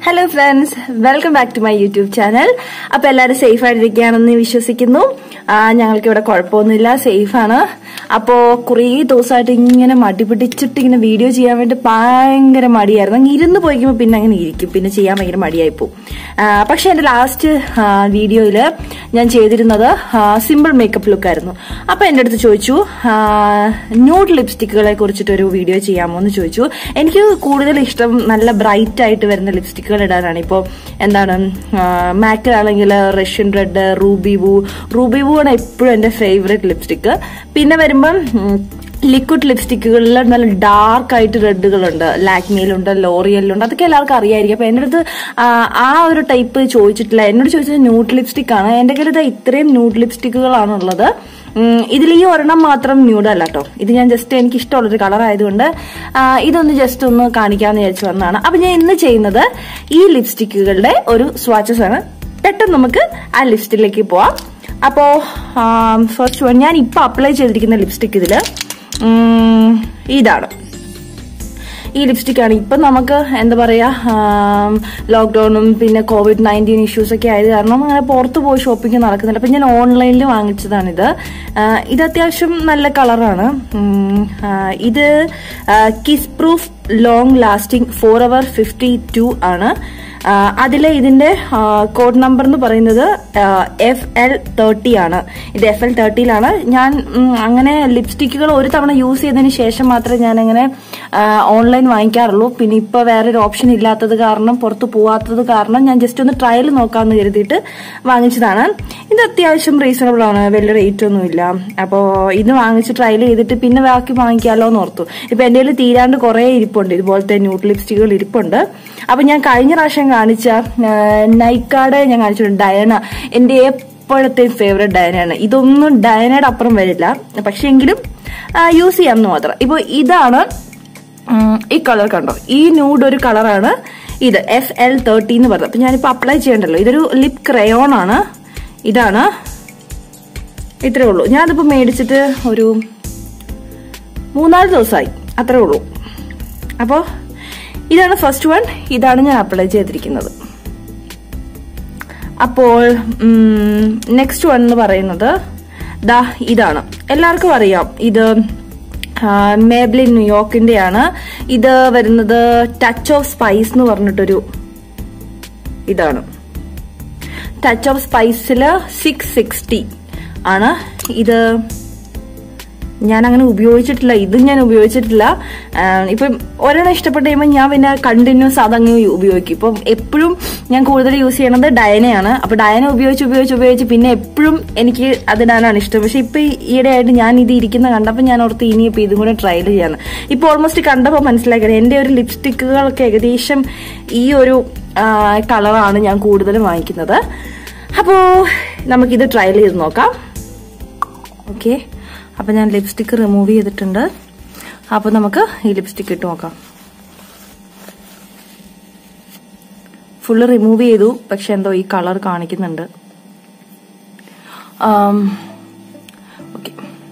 hello friends welcome back to my YouTube channel അപ്പൊ എല്ലാവരും safe ആയിട്ടിരിക്കുകയാണെന്ന് വിശ്വസിക്കുന്നു ആ, ഞങ്ങൾക്ക് ഇവിടെ കുഴപ്പമൊന്നുമില്ല സേഫ് ആണ് അപ്പോ കുറേ ദിവസമായിട്ട് ഇങ്ങനെ മടി പിടിച്ചിട്ട് ഇങ്ങനെ വീഡിയോ ചെയ്യാൻ വേണ്ടി ഭയങ്കര മടിയായിരുന്നു അങ്ങ് ഇരുന്ന് പോയിക്കുമ്പോൾ പിന്നെ അങ്ങനെ ഇരിക്കും പിന്നെ ചെയ്യാൻ ഭയങ്കര മടിയായി പോകും പക്ഷെ എന്റെ ലാസ്റ്റ് വീഡിയോയിൽ ഞാൻ ചെയ്തിരുന്നത് സിമ്പിൾ മേക്കപ്പ് ലുക്ക് ആയിരുന്നു അപ്പൊ എന്റെ അടുത്ത് ചോദിച്ചു ന്യൂഡ് ലിപ്സ്റ്റിക്കുകളെ കുറിച്ചിട്ട് ഒരു വീഡിയോ ചെയ്യാമോ എന്ന് ചോദിച്ചു എനിക്ക് കൂടുതൽ ഇഷ്ടം നല്ല ബ്രൈറ്റ് ആയിട്ട് വരുന്ന ലിപ്സ്റ്റിക്കുകൾ ഇടാനാണ് ഇപ്പോൾ എന്താണ് മാക്കിലാണെങ്കിൽ Russian red ruby woo ruby woo ആണ് എപ്പോഴും എന്റെ ഫേവറേറ്റ് ലിപ്സ്റ്റിക്ക് പിന്നെ വരുമ്പം ഉം, ലിക്വിഡ് ലിപ്സ്റ്റിക്കുകളിൽ നല്ല ഡാർക്ക് ആയിട്ട് റെഡുകളുണ്ട് ലാക്മിയിലുണ്ട് ലോറിയലിലുണ്ട് അതൊക്കെ എല്ലാവർക്കും അറിയായിരിക്കും അപ്പൊ എന്റെ അടുത്ത് ആ, ആ ഒരു ടൈപ്പ് ചോദിച്ചിട്ടില്ല എന്നോട് ചോദിച്ചത് ന്യൂഡ് ലിപ്സ്റ്റിക് ആണ് എന്റെ കയ്യിൽ ഇത് ഇത്രയും ന്യൂഡ് ലിപ്സ്റ്റിക്കുകളാണ് ഉള്ളത് ഉം, ഇതിൽ ഈ ഒരെണ്ണം മാത്രം ന്യൂഡ് അല്ല കേട്ടോ ഇത് ഞാൻ ജസ്റ്റ് എനിക്ക് ഇഷ്ടമുള്ളൊരു കളർ ആയതുകൊണ്ട് ആ, ഇതൊന്ന് ജസ്റ്റ് ഒന്ന് കാണിക്കാന്ന് വിചാരിച്ചു വന്നതാണ് അപ്പൊ ഞാൻ ഇന്ന് ചെയ്യുന്നത് ഈ ലിപ്സ്റ്റിക്കുകളുടെ ഒരു സ്വാച്ചസ് ആണ് പെട്ടെന്ന് നമുക്ക് ആ ലിസ്റ്റിലേക്ക് പോവാം അപ്പോ ഫസ്റ്റ് വൺ ഞാൻ ഇപ്പൊ അപ്ലൈ ചെയ്തിരിക്കുന്ന ലിപ്സ്റ്റിക് ഇതില് ഉം, ഇതാണ് ഈ ലിപ്സ്റ്റിക് ആണ് ഇപ്പം നമുക്ക് എന്താ പറയാ ലോക്ക്ഡൌണും പിന്നെ കോവിഡ് നയൻറ്റീൻ ഇഷ്യൂസ് ഒക്കെ ആയത് കാരണം അങ്ങനെ പുറത്ത് പോയി ഷോപ്പിംഗ് നടക്കുന്നില്ല അപ്പം ഞാൻ ഓൺലൈനിൽ വാങ്ങിച്ചതാണിത് ആ, ഇത് അത്യാവശ്യം നല്ല കളറാണ് ഉം, ആ, ഇത് kiss proof long lasting for hour fifty two ആണ് അതിൽ ഇതിന്റെ കോഡ് നമ്പർ എന്ന് പറയുന്നത് എഫ് എൽ തേർട്ടി ആണ് ഇത് എഫ് എൽ തേർട്ടിയിലാണ് ഞാൻ ഉം, അങ്ങനെ ലിപ്സ്റ്റിക്കുകൾ ഒരു തവണ യൂസ് ചെയ്തതിന് ശേഷം മാത്രമേ ഞാൻ അങ്ങനെ ഓൺലൈൻ വാങ്ങിക്കാറുള്ളൂ പിന്നെ ഇപ്പൊ വേറൊരു ഓപ്ഷൻ ഇല്ലാത്തത് കാരണം പുറത്ത് പോവാത്തത് കാരണം ഞാൻ ജസ്റ്റ് ഒന്ന് ട്രയൽ നോക്കാമെന്ന് കരുതിയിട്ട് വാങ്ങിച്ചതാണ് ഇത് അത്യാവശ്യം റീസണബിൾ ആണ് വലിയ റേറ്റ് ഒന്നുമില്ല അപ്പോൾ ഇത് വാങ്ങിച്ച് ട്രയൽ ചെയ്തിട്ട് പിന്നെ ബാക്കി വാങ്ങിക്കാമല്ലോ എന്ന് ഓർത്തു ഇപ്പൊ എന്റെ കയ്യിൽ തീരാണ്ട് കുറെ ഇരിപ്പുണ്ട് ഇതുപോലത്തെ ന്യൂട്ട് ലിപ്സ്റ്റിക്കുകൾ ഇരിപ്പുണ്ട് അപ്പൊ ഞാൻ കഴിഞ്ഞ പ്രാവശ്യം കാണിച്ച നൈക്കാട് ഞാൻ കാണിച്ചിട്ടുണ്ട് ഡയന എന്റെ എപ്പോഴത്തെയും ഫേവറേറ്റ് ഡയനയാണ് ഇതൊന്നും ഡയനയുടെ അപ്പുറം വരില്ല പക്ഷെ എങ്കിലും യൂസ് ചെയ്യാമെന്ന് മാത്രം ഇപ്പൊ ഇതാണ് ഉം, ഈ കളർ കണ്ടോ ഈ ന്യൂഡ് ഒരു കളറാണ് ഇത് എഫ് എൽ തേർട്ടി എന്ന് പറഞ്ഞത് അപ്പൊ ഞാനിപ്പോ അപ്ലൈ ചെയ്യണ്ടല്ലോ ഇതൊരു ലിപ് ക്രയോൺ ആണ് ഇതാണ് ഇത്രേ ഉള്ളൂ ഞാനതിപ്പോ മേടിച്ചിട്ട് ഒരു മൂന്നാല് ദിവസമായി അത്രേ ഉള്ളൂ അപ്പോൾ ഇതാണ് ഫസ്റ്റ് വൺ ഇതാണ് ഞാൻ അപ്ലൈ ചെയ്തിരിക്കുന്നത് അപ്പോൾ നെക്സ്റ്റ് വൺ എന്ന് പറയുന്നത് ദാ ഇതാണ് എല്ലാവർക്കും അറിയാം ഇത് മേബ്ലിൻ ന്യൂയോർക്കിന്റെയാണ് ഇത് വരുന്നത് ടച്ച് ഓഫ് സ്പൈസ് എന്ന് പറഞ്ഞിട്ടൊരു ഇതാണ് ടച്ച് ഓഫ് സ്പൈസില് സിക്സ് സിക്സ്റ്റി ആണ് ഇത് ഞാൻ അങ്ങനെ ഉപയോഗിച്ചിട്ടില്ല ഇതും ഞാൻ ഉപയോഗിച്ചിട്ടില്ല ആഹ് ഇപ്പം ഒരെണ്ണം ഇഷ്ടപ്പെട്ട് കഴിയുമ്പോൾ ഞാൻ പിന്നെ കണ്ടിന്യൂസ് അതങ്ങ് ഉപയോഗിക്കും ഇപ്പം എപ്പോഴും ഞാൻ കൂടുതൽ യൂസ് ചെയ്യണത് ഡയനയാണ് അപ്പൊ ഡയന ഉപയോഗിച്ച് ഉപയോഗിച്ച് ഉപയോഗിച്ച് പിന്നെ എപ്പോഴും എനിക്ക് അതിടാനാണ് ഇഷ്ടം പക്ഷെ ഇപ്പൊ ഈയിടെ ആയിട്ട് ഞാൻ ഇത് ഇരിക്കുന്ന കണ്ടപ്പോൾ ഞാൻ ഓർത്ത് ഇനിയിപ്പോ ഇതും കൂടെ ട്രയൽ ചെയ്യാന്ന് ഇപ്പൊ ഓൾമോസ്റ്റ് കണ്ടപ്പോൾ മനസ്സിലാക്കണം എന്റെ ഒരു ലിപ്സ്റ്റിക്കുകളൊക്കെ ഏകദേശം ഈ ഒരു കളറാണ് ഞാൻ കൂടുതലും വാങ്ങിക്കുന്നത് അപ്പോ നമുക്കിത് ട്രയൽ ചെയ്ത് നോക്കാം ഓക്കെ അപ്പൊ ഞാൻ ലിപ്സ്റ്റിക് റിമൂവ് ചെയ്തിട്ടുണ്ട് അപ്പൊ നമുക്ക് ഈ ലിപ്സ്റ്റിക് ഇട്ട് നോക്കാം ഫുള്ള് റിമൂവ് ചെയ്തു പക്ഷെ എന്തോ ഈ കളർ കാണിക്കുന്നുണ്ട് ഓക്കെ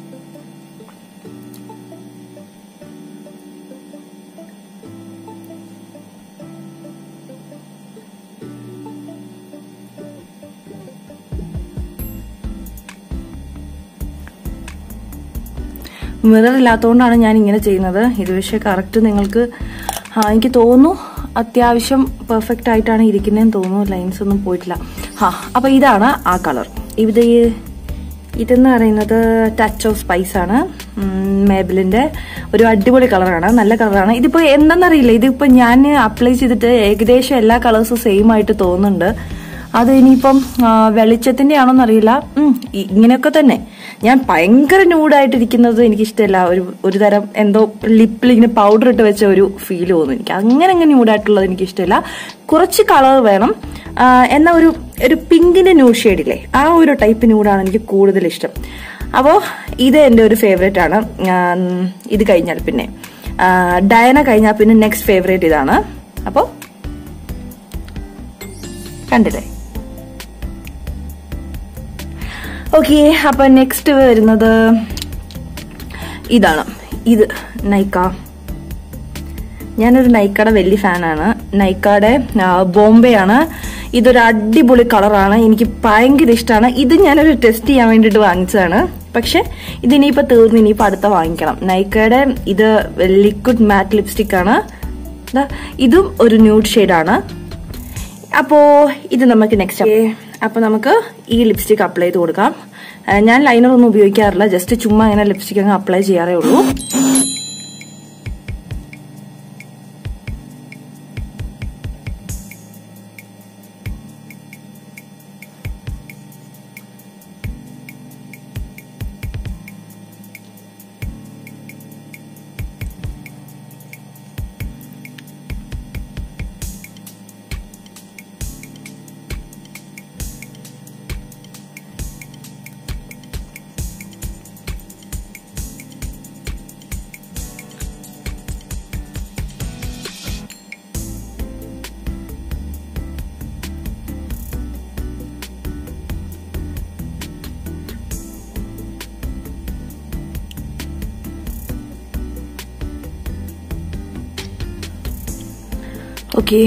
മിറർ ഇല്ലാത്തതുകൊണ്ടാണ് ഞാൻ ഇങ്ങനെ ചെയ്യുന്നത് ഇത് പക്ഷേ കറക്റ്റ് നിങ്ങൾക്ക് ആ, എനിക്ക് തോന്നുന്നു അത്യാവശ്യം പെർഫെക്റ്റ് ആയിട്ടാണ് ഇരിക്കുന്നതെന്ന് തോന്നുന്നു ലൈൻസ് ഒന്നും പോയിട്ടില്ല ആ അപ്പൊ ഇതാണ് ആ കളർ ഇത് ഈ- ഇതെന്ന് പറയുന്നത് ടച്ച് ഓഫ് സ്പൈസ് ആണ് മേബിലിന്റെ ഒരു അടിപൊളി കളറാണ് നല്ല കളറാണ് ഇതിപ്പോ എന്താണെന്നറിയില്ല ഇതിപ്പോ ഞാൻ അപ്ലൈ ചെയ്തിട്ട് ഏകദേശം എല്ലാ കളേഴ്സും സെയിം ആയിട്ട് തോന്നുന്നുണ്ട് അത് ഇനിയിപ്പം ആ, വെളിച്ചത്തിന്റെ ആണോന്ന് അറിയില്ല ഉം, ഇ- ഇങ്ങനെയൊക്കെ തന്നെ ഞാൻ ഭയങ്കര ന്യൂഡായിട്ടിരിക്കുന്നത് എനിക്ക് ഇഷ്ടമല്ല ഒരു ഒരു തരം എന്തോ ലിപ്പിൽ ഇങ്ങനെ പൗഡർ ഇട്ട് വെച്ച ഒരു ഫീൽ തോന്നുന്നു എനിക്ക് അങ്ങനെ അങ്ങനെ ന്യൂഡായിട്ടുള്ളത് എനിക്ക് ഇഷ്ടമല്ല കുറച്ച് കളർ വേണം ആ, എന്നാ ഒരു ഒരു പിങ്കിന്റെ ന്യൂഡ് ഷെയ്ഡില്ലേ ആ ഒരു ടൈപ്പ് ന്യൂഡാണ് എനിക്ക് കൂടുതൽ ഇഷ്ടം അപ്പോ ഇത് എന്റെ ഒരു ഫേവറേറ്റ് ആണ് ആ, ഇത് കഴിഞ്ഞാൽ പിന്നെ ആ, ഡയന കഴിഞ്ഞാൽ പിന്നെ നെക്സ്റ്റ് ഫേവറേറ്റ് ഇതാണ് അപ്പോ കണ്ടില്ലേ ഓക്കെ അപ്പൊ നെക്സ്റ്റ് വരുന്നത് ഇതാണ് ഇത് നൈക്ക ഞാനൊരു നൈക്കയുടെ വലിയ ഫാനാണ് നൈക്കാടെ ബോംബെ ആണ് ഇതൊരു അടിപൊളി കളറാണ് എനിക്ക് ഭയങ്കര ഇഷ്ടമാണ് ഇത് ഞാനൊരു ടെസ്റ്റ് ചെയ്യാൻ വേണ്ടിയിട്ട് വാങ്ങിച്ചതാണ് പക്ഷെ ഇതിനിയിപ്പോ തീർന്ന് ഇനിയിപ്പോ അടുത്ത വാങ്ങിക്കണം നൈക്കയുടെ ഇത് ലിക്വിഡ് മാറ്റ് ലിപ്സ്റ്റിക് ആണ് ദാ, ഇതും ഒരു ന്യൂഡ് ഷെയ്ഡാണ് അപ്പോ ഇത് നമുക്ക് നെക്സ്റ്റ് അപ്പൊ നമുക്ക് ഈ ലിപ്സ്റ്റിക് അപ്ലൈ ചെയ്ത് കൊടുക്കാം ആ, ഞാൻ ലൈനർ ഒന്നും ഉപയോഗിക്കാറില്ല ജസ്റ്റ് ചുമ്മാ ഇങ്ങനെ ലിപ്സ്റ്റിക് അങ്ങ് അപ്ലൈ ചെയ്യാറേ ഉള്ളൂ ഓക്കെ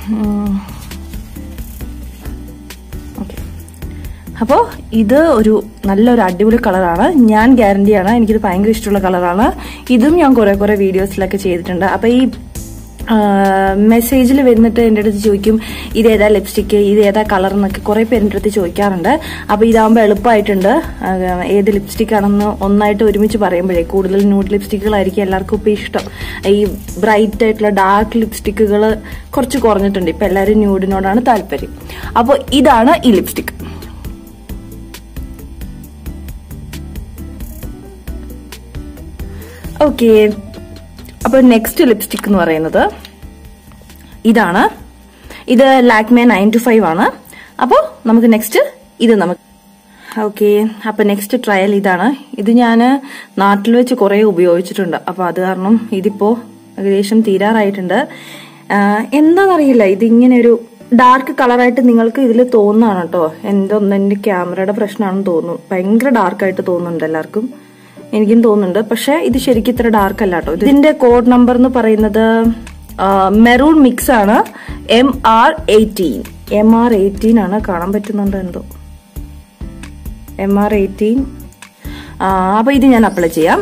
ഓക്കെ അപ്പോൾ ഇത് ഒരു നല്ലൊരു അടിപൊളി കളറാണ് ഞാൻ ഗ്യാരണ്ടിയാണ് എനിക്കിത് ഭയങ്കര ഇഷ്ടമുള്ള കളറാണ് ഇതും ഞാൻ കുറെ കുറെ വീഡിയോസിലൊക്കെ ചെയ്തിട്ടുണ്ട് അപ്പൊ ഈ മെസ്സേജിൽ വന്നിട്ട് എൻ്റെ അടുത്ത് ചോദിക്കും ഇതേതാ ലിപ്സ്റ്റിക്ക് ഇതേതാ കളർ എന്നൊക്കെ കുറെ പേര് എൻ്റെ അടുത്ത് ചോദിക്കാറുണ്ട് അപ്പൊ ഇതാകുമ്പോൾ എളുപ്പമായിട്ടുണ്ട് ആ, ഏത് ലിപ്സ്റ്റിക് ആണെന്ന് ഒന്നായിട്ട് ഒരുമിച്ച് പറയുമ്പോഴേ കൂടുതൽ ന്യൂഡ് ലിപ്സ്റ്റിക്കുകളായിരിക്കും എല്ലാവർക്കും ഇപ്പൊ ഇഷ്ടം ഈ ബ്രൈറ്റ് ആയിട്ടുള്ള ഡാർക്ക് ലിപ്സ്റ്റിക്കുകൾ കുറച്ച് കുറഞ്ഞിട്ടുണ്ട് ഇപ്പൊ എല്ലാവരും ന്യൂഡിനോടാണ് താല്പര്യം അപ്പോൾ ഇതാണ് ഈ ലിപ്സ്റ്റിക് ഓക്കെ അപ്പൊ നെക്സ്റ്റ് ലിപ്സ്റ്റിക് എന്ന് പറയുന്നത് ഇതാണ് ഇത് ലാക്മേ നയൻ ടു ഫൈവ് ആണ് അപ്പോൾ നമുക്ക് നെക്സ്റ്റ് ഇത് നമുക്ക് ഓക്കെ അപ്പൊ നെക്സ്റ്റ് ട്രയൽ ഇതാണ് ഇത് ഞാൻ നാട്ടിൽ വെച്ച് കുറെ ഉപയോഗിച്ചിട്ടുണ്ട് അപ്പൊ അത് കാരണം ഇതിപ്പോ ഏകദേശം തീരാറായിട്ടുണ്ട് ആ, എന്താണെന്നറിയില്ല ഇതിങ്ങനെ ഒരു ഡാർക്ക് കളറായിട്ട് നിങ്ങൾക്ക് ഇതിൽ തോന്നുന്നതാണ് കേട്ടോ എന്തൊന്നും എന്റെ ക്യാമറയുടെ പ്രശ്നമാണെന്ന് തോന്നുന്നു ഭയങ്കര ഡാർക്കായിട്ട് തോന്നുന്നുണ്ട് എല്ലാവർക്കും എനിക്കും തോന്നുന്നുണ്ട് പക്ഷെ ഇത് ശരിക്കും ഇത്ര ഡാർക്ക് അല്ല കേട്ടോ ഇതിന്റെ കോഡ് നമ്പർ എന്ന് പറയുന്നത് മെറൂൺ മിക്സ് ആണ് M R eighteen M R eighteen ആണ് കാണാൻ പറ്റുന്നുണ്ടോ എന്തോ എം ആർ എയ്റ്റീൻ അപ്പൊ ഇത് ഞാൻ അപ്ലൈ ചെയ്യാം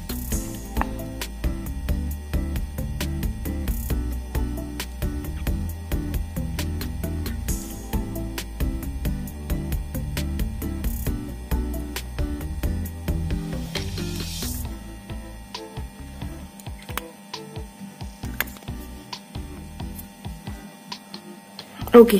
ഓക്കെ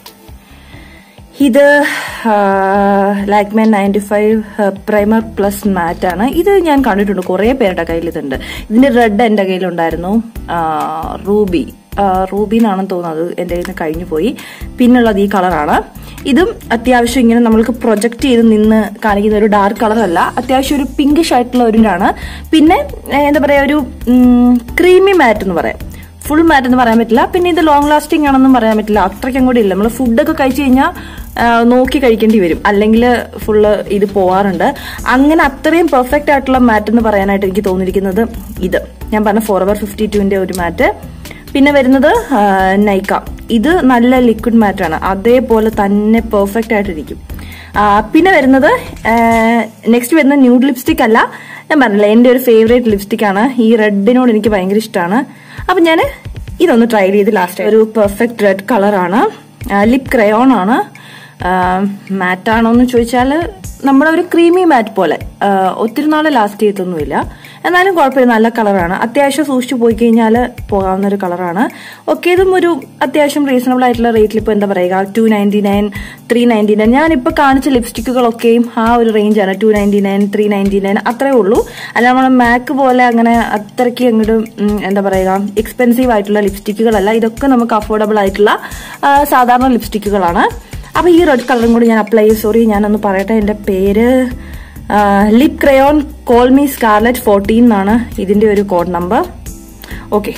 ഇത് Lakme ninety five primer plus matte ആണ് ഇത് ഞാൻ കണ്ടിട്ടുണ്ട് കുറെ പേരുടെ കയ്യിൽ ഇതുണ്ട് ഇതിന്റെ റെഡ് എന്റെ കയ്യിലുണ്ടായിരുന്നു ആ, റൂബി ആ, റൂബി എന്നാണെന്ന് തോന്നുന്നത് എന്റെ കയ്യിൽ നിന്ന് കഴിഞ്ഞു പോയി പിന്നുള്ളത് ഈ കളറാണ് ഇതും അത്യാവശ്യം ഇങ്ങനെ നമ്മൾക്ക് പ്രൊജക്ട് ചെയ്ത് നിന്ന് കാണിക്കുന്ന ഒരു ഡാർക്ക് കളർ അല്ല അത്യാവശ്യം ഒരു പിങ്കിഷ് ആയിട്ടുള്ള ഒരു ആണ് പിന്നെ ഏ, എന്താ പറയാ ഒരു ക്രീമി മാറ്റ് എന്ന് പറയാം ഫുൾ മാറ്റ് എന്ന് പറയാൻ പറ്റില്ല പിന്നെ ഇത് ലോങ് ലാസ്റ്റിംഗ് ആണെന്നും പറയാൻ പറ്റില്ല അത്രയ്ക്കും കൂടി ഇല്ല നമ്മൾ ഫുഡൊക്കെ കഴിച്ചു കഴിഞ്ഞാൽ നോക്കി കഴിക്കേണ്ടി വരും അല്ലെങ്കിൽ ഫുള്ള് ഇത് പോവാറുണ്ട് അങ്ങനെ അത്രയും പെർഫെക്റ്റ് ആയിട്ടുള്ള മാറ്റ് എന്ന് പറയാനായിട്ട് എനിക്ക് തോന്നിയിരിക്കുന്നത് ഇത് ഞാൻ പറഞ്ഞ ഫോർ അവർ ഫിഫ്റ്റി ടുവിന്റെ ഒരു മാറ്റ് പിന്നെ വരുന്നത് ആ, നൈക്ക ഇത് നല്ല ലിക്വിഡ് മാറ്റ് ആണ് അതേപോലെ തന്നെ പെർഫെക്റ്റ് ആയിട്ടിരിക്കും ആ, പിന്നെ വരുന്നത് നെക്സ്റ്റ് വരുന്ന ന്യൂഡ് ലിപ്സ്റ്റിക് അല്ല ഞാൻ പറഞ്ഞില്ല എന്റെ ഒരു ഫേവറേറ്റ് ലിപ്സ്റ്റിക് ആണ് ഈ റെഡിനോട് എനിക്ക് ഭയങ്കര ഇഷ്ടമാണ് അപ്പൊ ഞാൻ ഇതൊന്ന് ട്രൈ ചെയ്ത് ലാസ്റ്റ് ഒരു പെർഫെക്റ്റ് റെഡ് കളറാണ് ലിപ് ക്രയോൺ ആണ് മാറ്റ് ആണോ എന്ന് ചോദിച്ചാൽ നമ്മുടെ ഒരു ക്രീമി മാറ്റ് പോലെ ആ, ഒത്തിരി നാൾ ലാസ്റ്റ് ചെയ്തൊന്നുമില്ല എന്നാലും കുഴപ്പമില്ല നല്ല കളറാണ് അത്യാവശ്യം സൂക്ഷിച്ചു പോയി കഴിഞ്ഞാൽ പോകാവുന്ന ഒരു കളറാണ് ഒക്കെ ഇതും ഒരു അത്യാവശ്യം റീസണബിൾ ആയിട്ടുള്ള റേറ്റിൽ ഇപ്പോൾ എന്താ പറയുക two ninety nine three ninety nine ഞാനിപ്പോൾ കാണിച്ച ലിപ്സ്റ്റിക്കുകളൊക്കെയും ആ ഒരു റേഞ്ചാണ് two ninety nine three ninety nine അത്രേ ഉള്ളൂ അല്ല നമ്മൾ മാക്ക് പോലെ അങ്ങനെ അത്രയ്ക്ക് അങ്ങോട്ട് ഉം, എന്താ പറയുക എക്സ്പെൻസീവ് ആയിട്ടുള്ള ലിപ്സ്റ്റിക്കുകളല്ല ഇതൊക്കെ നമുക്ക് അഫോർഡബിൾ ആയിട്ടുള്ള ആ, സാധാരണ ലിപ്സ്റ്റിക്കുകളാണ് അപ്പൊ ഈ റെഡ് കളറും കൂടി ഞാൻ അപ്ലൈ ചെയ്യും സോറി ഞാനൊന്ന് പറയട്ടെ എന്റെ പേര് lip crayon call me scarlet fourteen എന്നാണ് ഇതിന്റെ ഒരു കോഡ് നമ്പർ ഓക്കെ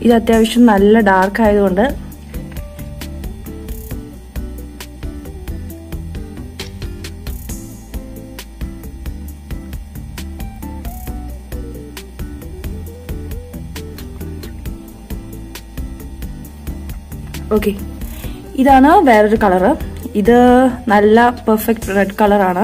ഇത് അത്യാവശ്യം നല്ല ഡാർക്ക് ആയതുകൊണ്ട് ഓക്കെ ഇതാണ് വേറൊരു കളറ് ഇത് നല്ല പെർഫെക്റ്റ് റെഡ് കളറാണ്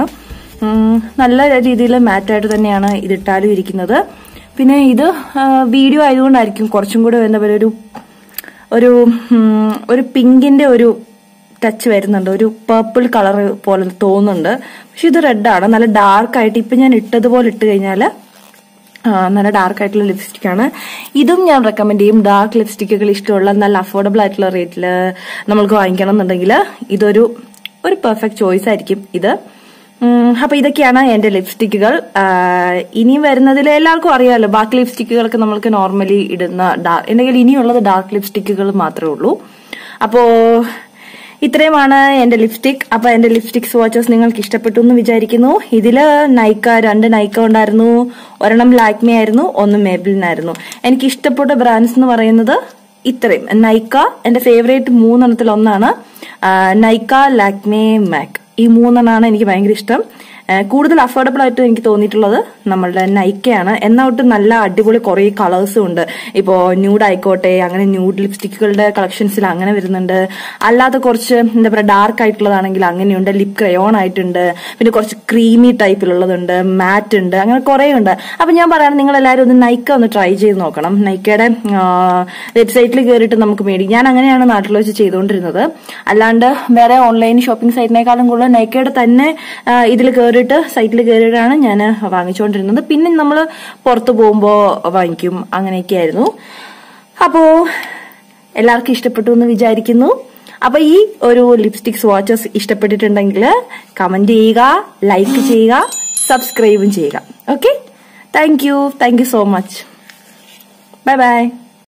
നല്ല രീതിയിൽ മാറ്റായിട്ട് തന്നെയാണ് ഇതിട്ടാലും ഇരിക്കുന്നത് പിന്നെ ഇത് വീഡിയോ ആയതുകൊണ്ടായിരിക്കും കുറച്ചും കൂടെ എന്താ പറയുക ഒരു ഒരു ഉം, ഒരു പിങ്കിന്റെ ഒരു ടച്ച് വരുന്നുണ്ട് ഒരു പർപ്പിൾ കളർ പോലെ തോന്നുന്നുണ്ട് പക്ഷെ ഇത് റെഡാണ് നല്ല ഡാർക്ക് ആയിട്ട് ഇപ്പൊ ഞാൻ ഇട്ടതുപോലെ ഇട്ട് കഴിഞ്ഞാല് ആ, നല്ല ഡാർക്ക് ആയിട്ടുള്ള ലിപ്സ്റ്റിക് ആണ് ഇതും ഞാൻ റെക്കമെൻഡ് ചെയ്യും ഡാർക്ക് ലിപ്സ്റ്റിക്കുകൾ ഇഷ്ടമുള്ള നല്ല അഫോർഡബിൾ ആയിട്ടുള്ള റേറ്റിൽ നമ്മൾക്ക് വാങ്ങിക്കണം എന്നുണ്ടെങ്കിൽ ഇതൊരു ഒരു പെർഫെക്റ്റ് ചോയ്സ് ആയിരിക്കും ഇത് ഉം, അപ്പൊ ഇതൊക്കെയാണ് എന്റെ ലിപ്സ്റ്റിക്കുകൾ ഇനിയും വരുന്നതിൽ എല്ലാവർക്കും അറിയാമല്ലോ ബാക്കി ലിപ്സ്റ്റിക്കുകളൊക്കെ നമ്മൾക്ക് നോർമലി ഇടുന്ന ഡാ- എന്റെ കയ്യിൽ ഇനിയുള്ളത് ഡാർക്ക് ലിപ്സ്റ്റിക്കുകൾ മാത്രമേ ഉള്ളൂ അപ്പോ ഇത്രയുമാണ് എന്റെ ലിപ്സ്റ്റിക് അപ്പൊ എന്റെ ലിപ്സ്റ്റിക് സ്വാച്ചസ് നിങ്ങൾക്ക് ഇഷ്ടപ്പെട്ടു എന്ന് വിചാരിക്കുന്നു ഇതില് നൈക്ക രണ്ട് നൈക്ക ഉണ്ടായിരുന്നു ഒരെണ്ണം ലാക്മി ആയിരുന്നു ഒന്ന് മേബിളിനായിരുന്നു എനിക്ക് ഇഷ്ടപ്പെട്ട ബ്രാൻഡ്സ് എന്ന് പറയുന്നത് ഇത്രയും നൈക്ക എന്റെ ഫേവറേറ്റ് മൂന്നെണ്ണത്തിൽ ഒന്നാണ് ആ, നൈക്ക ലാക്മേ മാക് ഈ മൂന്നെണ്ണമാണ് എനിക്ക് ഭയങ്കര ഇഷ്ടം ആ, കൂടുതൽ അഫോർഡബിൾ ആയിട്ട് എനിക്ക് തോന്നിയിട്ടുള്ളത് നമ്മളുടെ നൈക്കയാണ് എന്നൊട്ട് നല്ല അടിപൊളി കുറേ കളേഴ്സും ഉണ്ട് ഇപ്പോ ന്യൂഡ് ആയിക്കോട്ടെ അങ്ങനെ ന്യൂഡ് ലിപ്സ്റ്റിക്കുകളുടെ കളക്ഷൻസിൽ അങ്ങനെ വരുന്നുണ്ട് അല്ലാതെ കുറച്ച് എന്താ പറയുക ഡാർക്ക് ആയിട്ടുള്ളതാണെങ്കിൽ അങ്ങനെയുണ്ട് ലിപ് ക്രയോൺ ആയിട്ടുണ്ട് പിന്നെ കുറച്ച് ക്രീമി ടൈപ്പിലുള്ളതുണ്ട് മാറ്റ് ഉണ്ട് അങ്ങനെ കുറേ ഉണ്ട് അപ്പൊ ഞാൻ പറയുകയാണ് നിങ്ങൾ എല്ലാവരും ഒന്ന് നൈക്ക ഒന്ന് ട്രൈ ചെയ്ത് നോക്കണം നൈക്കയുടെ വെബ്സൈറ്റിൽ കയറിയിട്ട് നമുക്ക് മേടിക്കും ഞാൻ അങ്ങനെയാണ് നാട്ടിൽ വെച്ച് ചെയ്തുകൊണ്ടിരുന്നത് അല്ലാണ്ട് വേറെ ഓൺലൈൻ ഷോപ്പിംഗ് സൈറ്റിനേക്കാളും കൂടുതൽ നൈക്കയുടെ തന്നെ ഇതിൽ കയറിയിട്ട് സൈറ്റിൽ കയറിയിട്ടാണ് ഞാൻ വാങ്ങിച്ചുകൊണ്ടിരുന്നത് പിന്നെ നമ്മൾ പുറത്ത് പോകുമ്പോൾ വാങ്ങിക്കും അങ്ങനെയൊക്കെയായിരുന്നു അപ്പോ എല്ലാവർക്കും ഇഷ്ടപ്പെട്ടു എന്ന് വിചാരിക്കുന്നു അപ്പൊ ഈ ഒരു ലിപ്സ്റ്റിക് സ്വാച്ചസ് ഇഷ്ടപ്പെട്ടിട്ടുണ്ടെങ്കിൽ കമന്റ് ചെയ്യുക ലൈക്ക് ചെയ്യുക സബ്സ്ക്രൈബും ചെയ്യുക okay thank you thank you so much bye by